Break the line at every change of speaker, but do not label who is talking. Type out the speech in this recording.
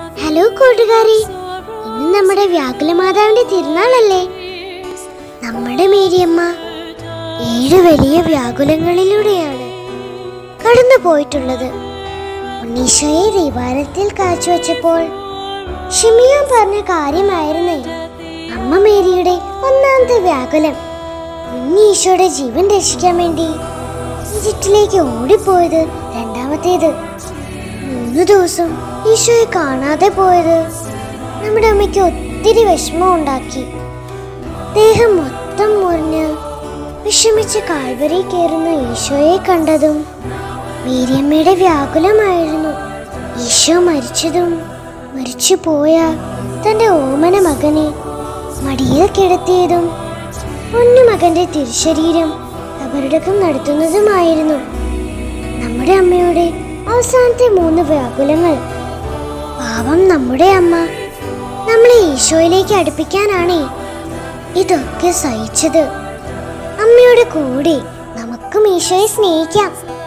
hello കൂട്ടുകാരി ഇന്ന് നമ്മുടെ വ്യാകുലമാതാവിന്റെ തിരുനാളല്ലേ നമ്മുടെ മേരിയമ്മ ഏഴ് വലിയ വ്യാകുലങ്ങളിലൂടെയാണ് കടന്നു പോയിട്ടുള്ളത് ഉണ്ണീശോയെ ദൈവാലയത്തിൽ കാഴ്ചവെച്ചപ്പോൾ ഷിമിയോൻ പറഞ്ഞ കാര്യമായിരുന്നേ അമ്മ മേരിയുടെ ഒന്നാമത്തെ വ്യാകുലം ഉണ്ണീശോയുടെ ജീവൻ രക്ഷിക്കാൻ വേണ്ടി ഈജിപ്തിലേക്ക് ഓടിപ്പോയത് രണ്ടാമത്തേത് മൂന്ന് ദിവസം ഈശോയെ കാണാതെ പോയത് നമ്മുടെ അമ്മയ്ക്ക് ഒത്തിരി വിഷമം ഉണ്ടാക്കി ദേഹം മൊത്തം മുറിഞ്ഞ് വിഷമിച്ച് കാൽവരി കയറുന്ന ഈശോയെ കണ്ടതും വീര്യമ്മയുടെ വ്യാകുലമായിരുന്നു ഈശോ മരിച്ചതും മരിച്ചു പോയ തന്റെ ഓമന മകനെ മടിയിൽ കിടത്തിയതും പൊന്നു മകന്റെ തിരുശരീരം കബറടക്കം നടത്തുന്നതുമായിരുന്നു നമ്മുടെ അമ്മയുടെ അവസാനത്തെ മൂന്ന് വ്യാകുലങ്ങൾ പാവം നമ്മുടെ അമ്മ നമ്മളെ ഈശോയിലേക്ക് അടുപ്പിക്കാനാണേ ഇതൊക്കെ സഹിച്ചത് അമ്മയുടെ കൂടെ നമുക്കും ഈശോയെ സ്നേഹിക്കാം